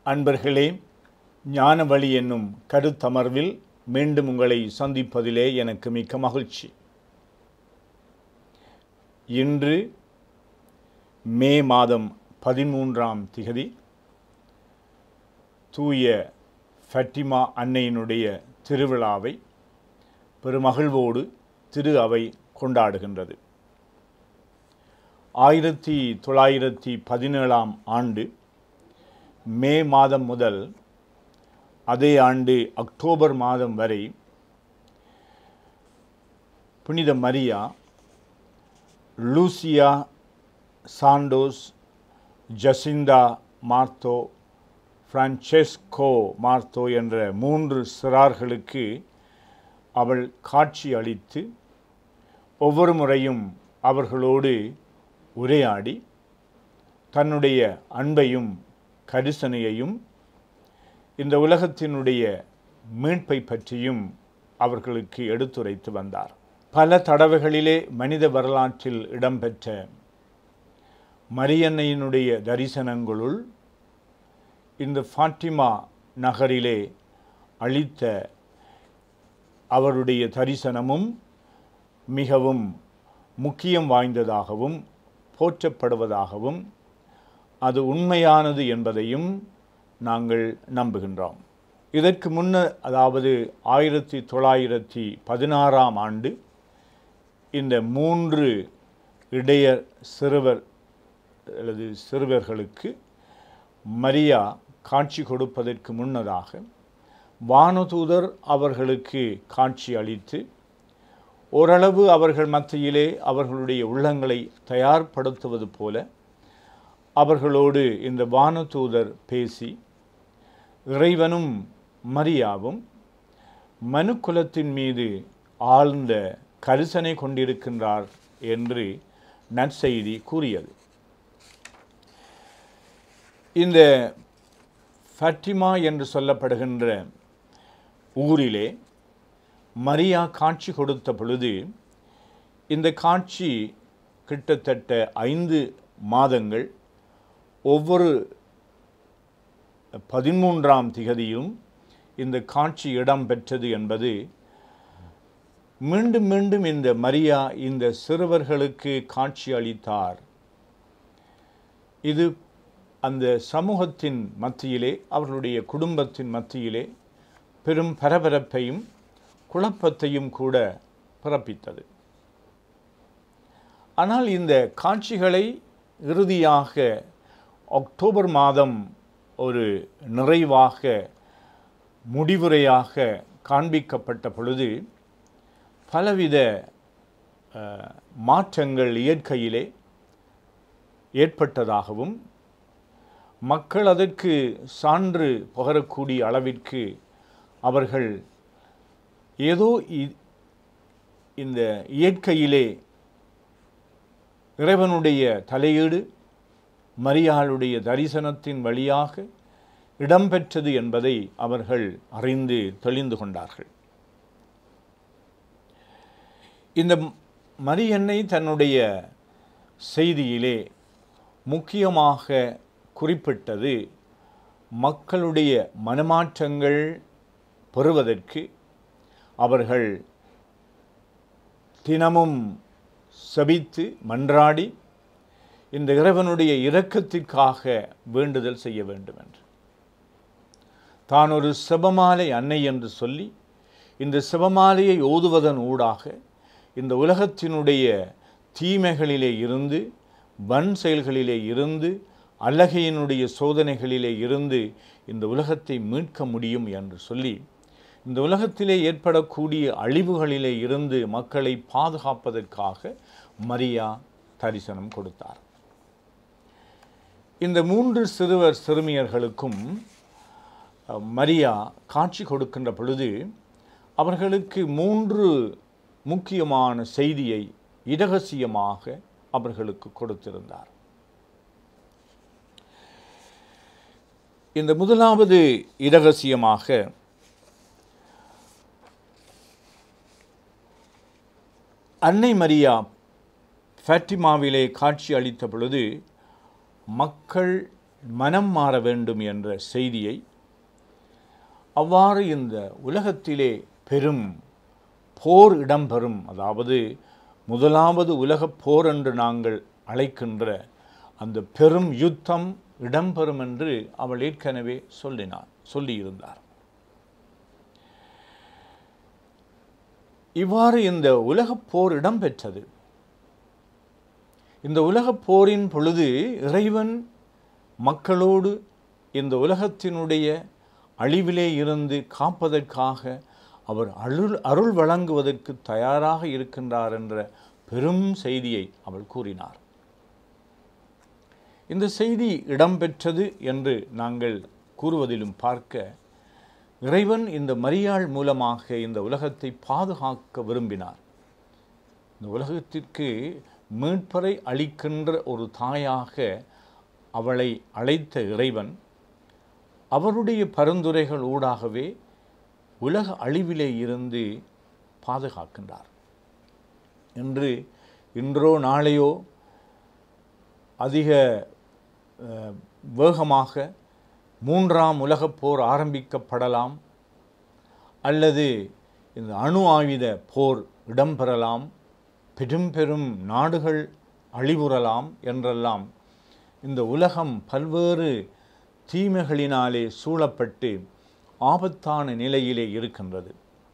அன்பர்களே ஞானவழி என்னும் கருத்தமர்வில் மீண்டும் உங்களை சந்திப்பதிலே எனக்கு மிக்க மகிழ்ச்சி இன்று மே மாதம் பதிமூன்றாம் திகதி தூய ஃபட்டிமா அன்னையினுடைய திருவிழாவை பெருமகிழ்வோடு திரு அவை கொண்டாடுகின்றது ஆயிரத்தி தொள்ளாயிரத்தி பதினேழாம் ஆண்டு மே மாதம் முதல் அதே ஆண்டு அக்டோபர் மாதம் வரை புனித Maria Lucia Santos Jacinta Marto Francisco Marto என்ற மூன்று சிறார்களுக்கு அவள் காட்சி அளித்து ஒவ்வொரு முறையும் அவர்களோடு உரையாடி தன்னுடைய அன்பையும் கரிசனையையும் இந்த உலகத்தினுடைய மீட்பை பற்றியும் அவர்களுக்கு எடுத்துரைத்து வந்தார் பல தடவைகளிலே மனித வரலாற்றில் இடம்பெற்ற மரியன்னையினுடைய தரிசனங்களுள் இந்த ஃபாட்டிமா நகரிலே அளித்த அவருடைய தரிசனமும் மிகவும் முக்கியம் வாய்ந்ததாகவும் போற்றப்படுவதாகவும் அது உண்மையானது என்பதையும் நாங்கள் நம்புகின்றோம் இதற்கு முன்னர் அதாவது ஆயிரத்தி தொள்ளாயிரத்தி பதினாறாம் ஆண்டு இந்த மூன்று இடையர் சிறுவர் அல்லது சிறுவர்களுக்கு மரியா காட்சி கொடுப்பதற்கு முன்னதாக வானதூதர் அவர்களுக்கு காட்சி அளித்து ஓரளவு அவர்கள் மத்தியிலே அவர்களுடைய உள்ளங்களை தயார்படுத்துவது போல அவர்களோடு இந்த வானதூதர் பேசி இறைவனும் மரியாவும் மனுக்குலத்தின் மீது ஆழ்ந்த கரிசனை கொண்டிருக்கின்றார் என்று நற்செய்தி கூறியது இந்த ஃபட்டிமா என்று சொல்லப்படுகின்ற ஊரிலே மரியா காட்சி கொடுத்த பொழுது இந்த காட்சி கிட்டத்தட்ட ஐந்து மாதங்கள் ஒவ்வொரு பதிமூன்றாம் திகதியும் இந்த காட்சி இடம்பெற்றது என்பது மீண்டும் மீண்டும் இந்த மரியா இந்த சிறுவர்களுக்கு காட்சி அளித்தார் இது அந்த சமூகத்தின் மத்தியிலே அவர்களுடைய குடும்பத்தின் மத்தியிலே பெரும் பரபரப்பையும் குழப்பத்தையும் கூட பிறப்பித்தது ஆனால் இந்த காட்சிகளை இறுதியாக அக்டோபர் மாதம் ஒரு நிறைவாக முடிவுரையாக காண்பிக்கப்பட்ட பொழுது பலவித மாற்றங்கள் இயற்கையிலே ஏற்பட்டதாகவும் மக்கள் அதற்கு சான்று பகரக்கூடிய அளவிற்கு அவர்கள் ஏதோ இந்த இயற்கையிலே இறைவனுடைய தலையீடு மரியாளுடைய தரிசனத்தின் வழியாக இடம்பெற்றது என்பதை அவர்கள் அறிந்து தெளிந்து கொண்டார்கள் இந்த மரியன்னை தன்னுடைய செய்தியிலே முக்கியமாக குறிப்பிட்டது மக்களுடைய மனமாற்றங்கள் பெறுவதற்கு அவர்கள் தினமும் சபித்து மன்றாடி இந்த இறைவனுடைய இரக்கத்திற்காக வேண்டுதல் செய்ய வேண்டும் என்று தான் ஒரு சிவமாலை அன்னை என்று சொல்லி இந்த சிவமாலையை ஓதுவதன் ஊடாக இந்த உலகத்தினுடைய தீமைகளிலே இருந்து வன் செயல்களிலே இருந்து அழகையினுடைய சோதனைகளிலே இருந்து இந்த உலகத்தை மீட்க முடியும் என்று சொல்லி இந்த உலகத்திலே ஏற்படக்கூடிய அழிவுகளிலே இருந்து மக்களை பாதுகாப்பதற்காக மரியா தரிசனம் கொடுத்தார் இந்த மூன்று சிறுவர் சிறுமியர்களுக்கும் மரியா காட்சி கொடுக்கின்ற பொழுது அவர்களுக்கு மூன்று முக்கியமான செய்தியை இரகசியமாக அவர்களுக்கு கொடுத்திருந்தார் இந்த முதலாவது இரகசியமாக அன்னை மரியா ஃபேட்டிமாவிலே காட்சி அளித்த பொழுது மக்கள் மனம் மாற வேண்டும் என்ற செய்தியை அவ்வாறு இந்த உலகத்திலே பெரும் போர் இடம்பெறும் அதாவது முதலாவது உலகப் போர் என்று நாங்கள் அழைக்கின்ற அந்த பெரும் யுத்தம் இடம்பெறும் என்று அவள் ஏற்கனவே சொல்லினார் சொல்லியிருந்தார் இவ்வாறு இந்த உலகப் போர் இடம்பெற்றது இந்த உலகப் போரின் பொழுது இறைவன் மக்களோடு இந்த உலகத்தினுடைய அழிவிலே இருந்து காப்பதற்காக அவர் அருள் அருள் வழங்குவதற்கு தயாராக இருக்கின்றார் என்ற பெரும் செய்தியை அவள் கூறினார் இந்த செய்தி இடம்பெற்றது என்று நாங்கள் கூறுவதிலும் பார்க்க இறைவன் இந்த மரியாள் மூலமாக இந்த உலகத்தை பாதுகாக்க விரும்பினார் இந்த உலகத்திற்கு மீட்பரை அளிக்கின்ற ஒரு தாயாக அவளை அழைத்த இறைவன் அவருடைய பரிந்துரைகள் ஊடாகவே உலக அழிவிலே இருந்து பாதுகாக்கின்றார் என்று இன்றோ நாளையோ அதிக அஹ், வேகமாக மூன்றாம் உலகப் போர் ஆரம்பிக்கப்படலாம் அல்லது இந்த அணு ஆயுத போர் இடம்பெறலாம் பெரும் பெரும் நாடுகள் அழிவுறலாம் என்றெல்லாம் இந்த உலகம் பல்வேறு தீமைகளினாலே சூழப்பட்டு ஆபத்தான நிலையிலே இருக்கின்றது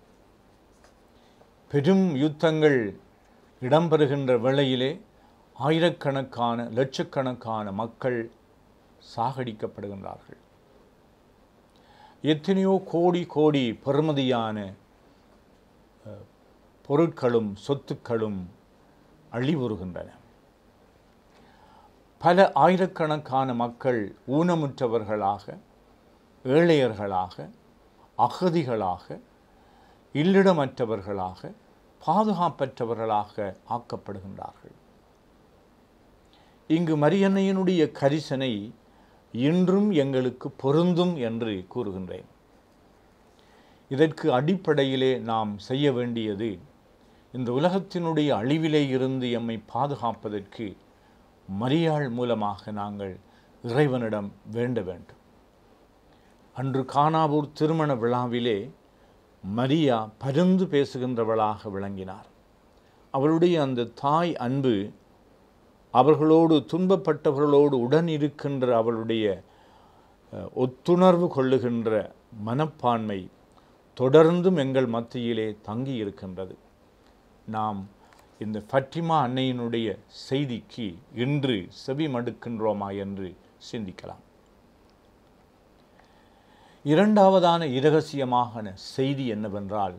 பெரும் யுத்தங்கள் இடம்பெறுகின்ற வேளையிலே ஆயிரக்கணக்கான லட்சக்கணக்கான மக்கள் சாகடிக்கப்படுகின்றார்கள் எத்தனையோ கோடி கோடி பெறுமதியான அஹ், பொருட்களும் சொத்துக்களும் அழிவுறுகின்றன பல ஆயிரக்கணக்கான மக்கள் ஊனமுற்றவர்களாக ஏழையர்களாக அகதிகளாக இல்லிடமற்றவர்களாக பாதுகாப்பற்றவர்களாக ஆக்கப்படுகின்றார்கள் இங்கு மரியன்னையினுடைய கரிசனை இன்றும் எங்களுக்கு பொருந்தும் என்று கூறுகின்றேன் இதற்கு அடிப்படையிலே நாம் செய்ய வேண்டியது இந்த உலகத்தினுடைய அழிவிலே இருந்து எம்மை பாதுகாப்பதற்கு மரியாள் மூலமாக நாங்கள் இறைவனிடம் வேண்ட வேண்டும் அன்று கானாவூர் திருமண விழாவிலே மரியா பரிந்து பேசுகின்றவளாக விளங்கினார் அவளுடைய அந்த தாய் அன்பு அவர்களோடு துன்பப்பட்டவர்களோடு உடன் இருக்கின்ற அவளுடைய அஹ், ஒத்துணர்வு கொள்ளுகின்ற மனப்பான்மை தொடர்ந்தும் எங்கள் மத்தியிலே தங்கி இருக்கின்றது நாம் இந்த ஃபட்டிமா அன்னையினுடைய செய்திக்கு இன்று செவி மடுக்கின்றோமா என்று சிந்திக்கலாம் இரண்டாவதான இரகசியமான செய்தி என்னவென்றால்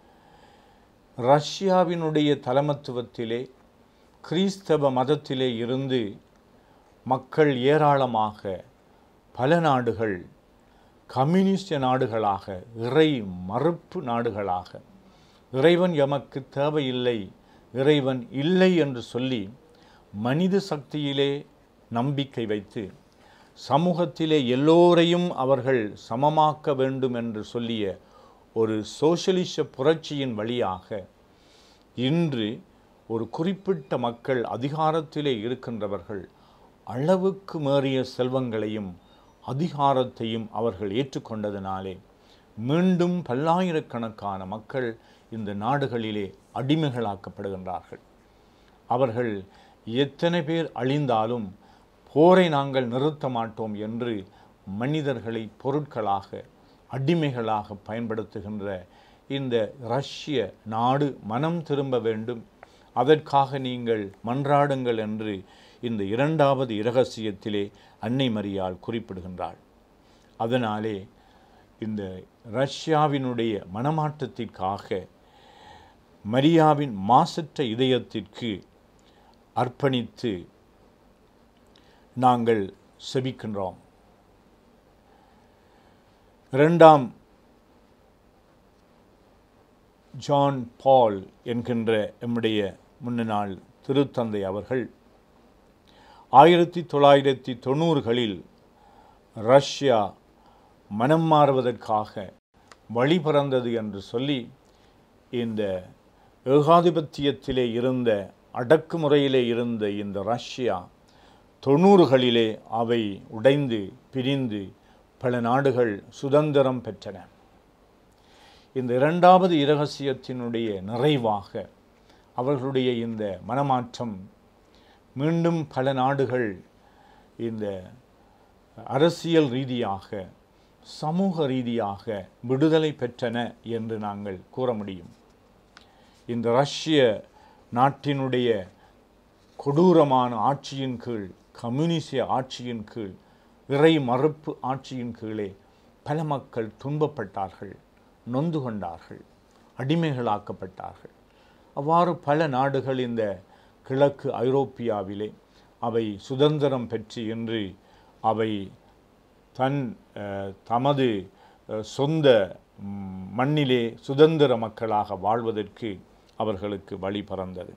ரஷ்யாவினுடைய தலைமத்துவத்திலே கிறிஸ்தவ மதத்திலே இருந்து மக்கள் ஏராளமாக பல நாடுகள் கம்யூனிஸ்ட நாடுகளாக இறை மறுப்பு நாடுகளாக இறைவன் எமக்கு தேவையில்லை இறைவன் இல்லை என்று சொல்லி மனித சக்தியிலே நம்பிக்கை வைத்து சமூகத்திலே எல்லோரையும் அவர்கள் சமமாக்க வேண்டும் என்று சொல்லிய ஒரு சோஷலிச புரட்சியின் வழியாக இன்று ஒரு குறிப்பிட்ட மக்கள் அதிகாரத்திலே இருக்கின்றவர்கள் அளவுக்கு மீறிய செல்வங்களையும் அதிகாரத்தையும் அவர்கள் ஏற்றுக்கொண்டதினாலே மீண்டும் பல்லாயிரக்கணக்கான மக்கள் இந்த நாடுகளிலே அடிமைகளாக்கப்படுகின்றார்கள் அவர்கள் எத்தனை பேர் அழிந்தாலும் போரை நாங்கள் நிறுத்த மாட்டோம் என்று மனிதர்களை பொருட்களாக அடிமைகளாக பயன்படுத்துகின்ற இந்த ரஷ்ய நாடு மனம் திரும்ப வேண்டும் அதற்காக நீங்கள் மன்றாடுங்கள் என்று இந்த இரண்டாவது இரகசியத்திலே அன்னை மரியாள் குறிப்பிடுகின்றாள் அதனாலே இந்த ரஷ்யாவினுடைய மனமாற்றத்திற்காக மரியாவின் மாசற்ற இதயத்திற்கு அர்ப்பணித்து நாங்கள் செபிக்கின்றோம் இரண்டாம் ஜான் பால் என்கின்ற எம்முடைய முன்னநாள் திருத்தந்தை அவர்கள் ஆயிரத்தி தொள்ளாயிரத்தி தொண்ணூறுகளில் ரஷ்யா மனம் மாறுவதற்காக வழி பிறந்தது என்று சொல்லி இந்த ஏகாதிபத்தியத்திலே இருந்த அடக்குமுறையிலே இருந்த இந்த ரஷ்யா தொண்ணூறுகளிலே அவை உடைந்து பிரிந்து பல நாடுகள் சுதந்திரம் பெற்றன இந்த இரண்டாவது இரகசியத்தினுடைய நிறைவாக அவர்களுடைய இந்த மனமாற்றம் மீண்டும் பல நாடுகள் இந்த அரசியல் ரீதியாக சமூக ரீதியாக விடுதலை பெற்றன என்று நாங்கள் கூற முடியும் இந்த ரஷ்ய நாட்டினுடைய கொடூரமான ஆட்சியின் கீழ் கம்யூனிச ஆட்சியின் கீழ் இறை மறுப்பு ஆட்சியின் கீழே பல மக்கள் துன்பப்பட்டார்கள் நொந்து கொண்டார்கள் அடிமைகளாக்கப்பட்டார்கள் அவ்வாறு பல நாடுகள் இந்த கிழக்கு ஐரோப்பியாவிலே அவை சுதந்திரம் பெற்று இன்று அவை தன் அஹ், தமது அஹ், சொந்த ம், மண்ணிலே சுதந்திர மக்களாக வாழ்வதற்கு அவர்களுக்கு வழி பிறந்தது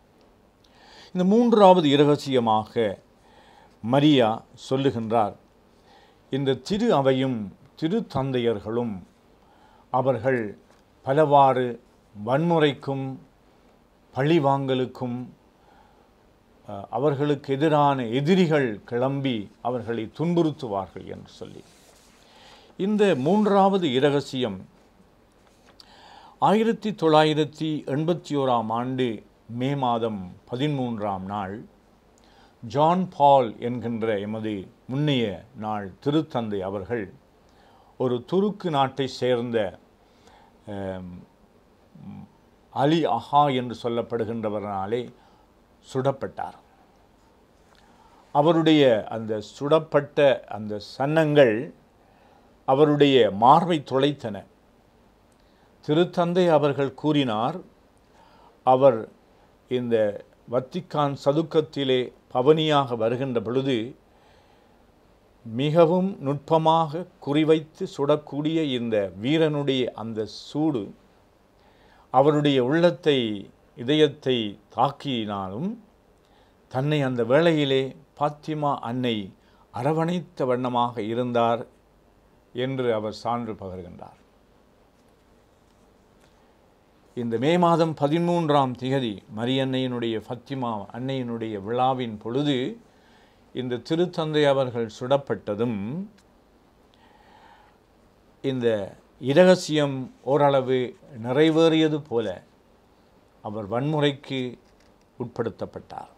இந்த மூன்றாவது இரகசியமாக மரியா சொல்லுகின்றார் இந்த திரு அவையும் திரு தந்தையர்களும் அவர்கள் பலவாறு வன்முறைக்கும் பழிவாங்கலுக்கும் அஹ், அவர்களுக்கு எதிரான எதிரிகள் கிளம்பி அவர்களை துன்புறுத்துவார்கள் என்று சொல்லி இந்த மூன்றாவது இரகசியம் ஆயிரத்தி தொள்ளாயிரத்தி எண்பத்தி ஓராம் ஆண்டு மே மாதம் பதிமூன்றாம் நாள் ஜான் பால் என்கின்ற எமது முன்னைய நாள் திருத்தந்தை அவர்கள் ஒரு துருக்கு நாட்டை சேர்ந்த அம், அலி அஹா என்று சொல்லப்படுகின்றவரனாலே சுடப்பட்டார் அவருடைய அந்த சுடப்பட்ட அந்த சன்னங்கள் அவருடைய மார்பை துளைத்தன திருத்தந்தை அவர்கள் கூறினார் அவர் இந்த வத்திக்கான் சதுக்கத்திலே பவனியாக வருகின்ற பொழுது மிகவும் நுட்பமாக குறிவைத்து சுடக்கூடிய இந்த வீரனுடைய அந்த சூடு அவருடைய உள்ளத்தை இதயத்தை தாக்கினாலும் தன்னை அந்த வேளையிலே பாத்திமா அன்னை அரவணைத்த வண்ணமாக இருந்தார் என்று அவர் சான்று பகர்கின்றார் இந்த மே மாதம் பதிமூன்றாம் திகதி மரியன்னையினுடைய ஃபத்திமா அன்னையினுடைய விழாவின் பொழுது இந்த திருத்தந்தை அவர்கள் சுடப்பட்டதும் இந்த இரகசியம் ஓரளவு நிறைவேறியது போல அவர் வன்முறைக்கு உட்படுத்தப்பட்டார்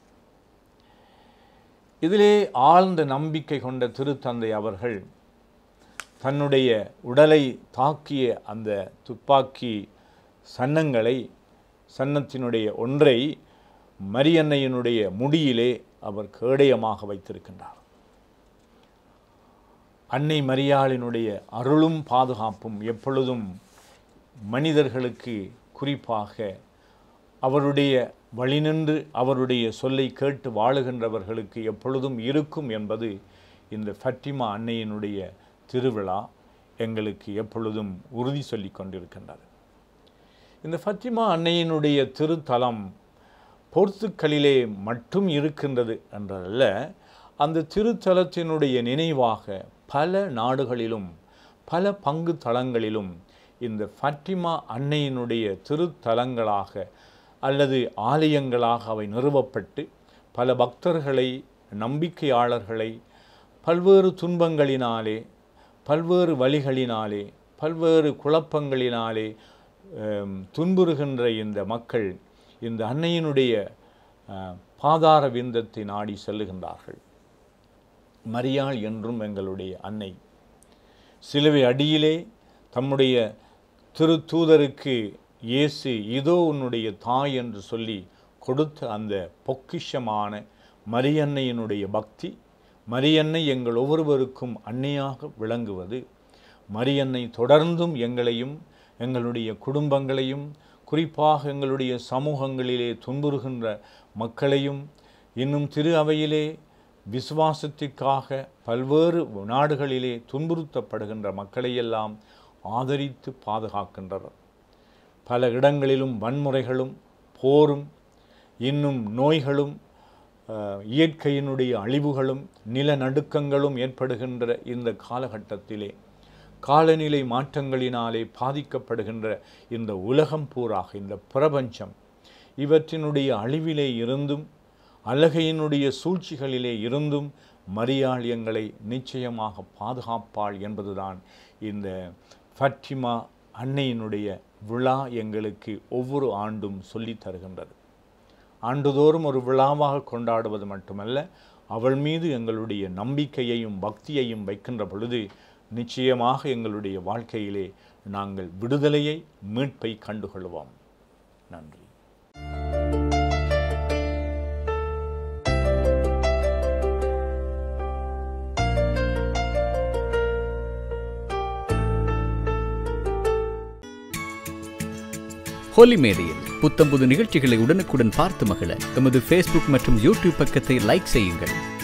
இதிலே ஆழ்ந்த நம்பிக்கை கொண்ட திருத்தந்தை அவர்கள் தன்னுடைய உடலை தாக்கிய அந்த துப்பாக்கி சன்னங்களை சன்னத்தினுடைய ஒன்றை மரியன்னையினுடைய முடியிலே அவர் கேடயமாக வைத்திருக்கின்றார் அன்னை மரியாளினுடைய அருளும் பாதுகாப்பும் எப்பொழுதும் மனிதர்களுக்கு குறிப்பாக அவருடைய வழிநின்று அவருடைய சொல்லை கேட்டு வாழுகின்றவர்களுக்கு எப்பொழுதும் இருக்கும் என்பது இந்த ஃபட்டிமா அன்னையினுடைய திருவிழா எங்களுக்கு எப்பொழுதும் உறுதி சொல்லி கொண்டிருக்கின்றது இந்த ஃபத்திமா அன்னையினுடைய திருத்தலம் போர்த்துக்கலிலே மட்டும் இருக்கின்றது என்றல்ல அந்த திருத்தலத்தினுடைய நினைவாக பல நாடுகளிலும் பல பங்கு தலங்களிலும் இந்த ஃபட்டிமா அன்னையினுடைய திருத்தலங்களாக அல்லது ஆலயங்களாக அவை நிறுவப்பட்டு பல பக்தர்களை நம்பிக்கையாளர்களை பல்வேறு துன்பங்களினாலே பல்வேறு வழிகளினாலே பல்வேறு குழப்பங்களினாலே அம், துன்புறுகின்ற இந்த மக்கள் இந்த அன்னையினுடைய அஹ், பாதார விந்தத்தை நாடி செல்லுகின்றார்கள் மரியாள் என்றும் எங்களுடைய அன்னை சிலுவை அடியிலே தம்முடைய திருத்தூதருக்கு இயேசு இதோ உன்னுடைய தாய் என்று சொல்லி கொடுத்த அந்த பொக்கிஷமான மரியன்னையினுடைய பக்தி மரியன்னை எங்கள் ஒவ்வொருவருக்கும் அன்னையாக விளங்குவது மரியன்னை தொடர்ந்தும் எங்களையும் எங்களுடைய குடும்பங்களையும் குறிப்பாக எங்களுடைய சமூகங்களிலே துன்புறுகின்ற மக்களையும் இன்னும் திரு அவையிலே விசுவாசத்திற்காக பல்வேறு நாடுகளிலே துன்புறுத்தப்படுகின்ற மக்களையெல்லாம் ஆதரித்து பாதுகாக்கின்றவர் பல இடங்களிலும் வன்முறைகளும் போரும் இன்னும் நோய்களும் அஹ், இயற்கையினுடைய அழிவுகளும் நிலநடுக்கங்களும் ஏற்படுகின்ற இந்த காலகட்டத்திலே காலநிலை மாற்றங்களினாலே பாதிக்கப்படுகின்ற இந்த உலகம் பூராக இந்த பிரபஞ்சம் இவற்றினுடைய அழிவிலே இருந்தும் அழகையினுடைய சூழ்ச்சிகளிலே இருந்தும் மரியாள் எங்களை நிச்சயமாக பாதுகாப்பாள் என்பதுதான் இந்த ஃபட்டிமா அன்னையினுடைய விழா எங்களுக்கு ஒவ்வொரு ஆண்டும் சொல்லித் தருகின்றது ஆண்டுதோறும் ஒரு விழாவாக கொண்டாடுவது மட்டுமல்ல அவள் மீது எங்களுடைய நம்பிக்கையையும் பக்தியையும் வைக்கின்ற பொழுது நிச்சயமாக எங்களுடைய வாழ்க்கையிலே நாங்கள் விடுதலையை மீட்பை கண்டுகொள்வோம் நன்றி ஹோலி மேடையில் புத்தம்புது நிகழ்ச்சிகளை உடனுக்குடன் பார்த்து மகிழ எமது ஃபேஸ்புக் மற்றும் யூடியூப் பக்கத்தை லைக் செய்யுங்கள்